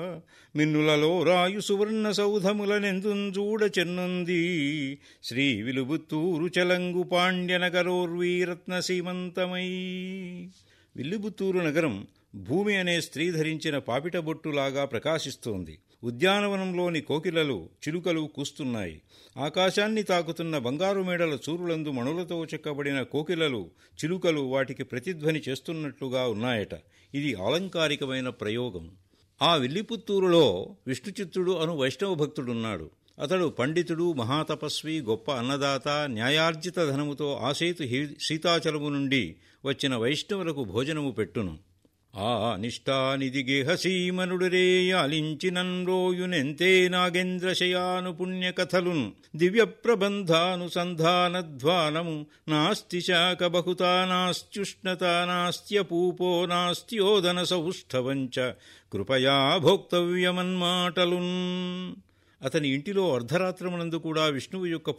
మిన్నులలో రాయు సువర్ణ సౌధములనెందుంజూడ చెన్నుంది శ్రీ విలుబుత్తూరు చలంగు పాండ్యనగరోర్వీరత్న సీమంతమై విల్లుబుత్తూరు నగరం భూమి అనే స్త్రీ ధరించిన పాపిట బొట్టులాగా ప్రకాశిస్తోంది ఉద్యానవనంలోని కోకిలలు చిలుకలు కూస్తున్నాయి ఆకాశాన్ని తాకుతున్న బంగారు మేడల చూరులందు మణులతో చెక్కబడిన కోకిలలు చిలుకలు వాటికి ప్రతిధ్వని చేస్తున్నట్లుగా ఉన్నాయట ఇది ఆలంకారికమైన ప్రయోగం ఆ విల్లిపుత్తూరులో విష్ణుచిత్తుడు అను వైష్ణవ భక్తుడున్నాడు అతడు పండితుడు మహాతపస్వి గొప్ప అన్నదాత న్యాయార్జిత ధనముతో ఆసేతు హి- సీతాచలము నుండి వచ్చిన వైష్ణవులకు భోజనము పెట్టును ఆ నిష్ఠానిధి గేహసీమనుడురే ఆలించినన్రోయునెంతే నాగేంద్రశయాను పుణ్యకథలున్ దివ్య ప్రబంధానుసంధానధ్వానము నాస్తి శాఖ బహుతా నాస్త్యుష్ణత నాస్త్యపూపో నాస్త్యోదన సౌష్ఠవంచ కృపయా భోక్తవ్యమన్మాటలున్ అతని ఇంటిలో అర్ధరాత్రమునందు కూడా విష్ణువు యొక్క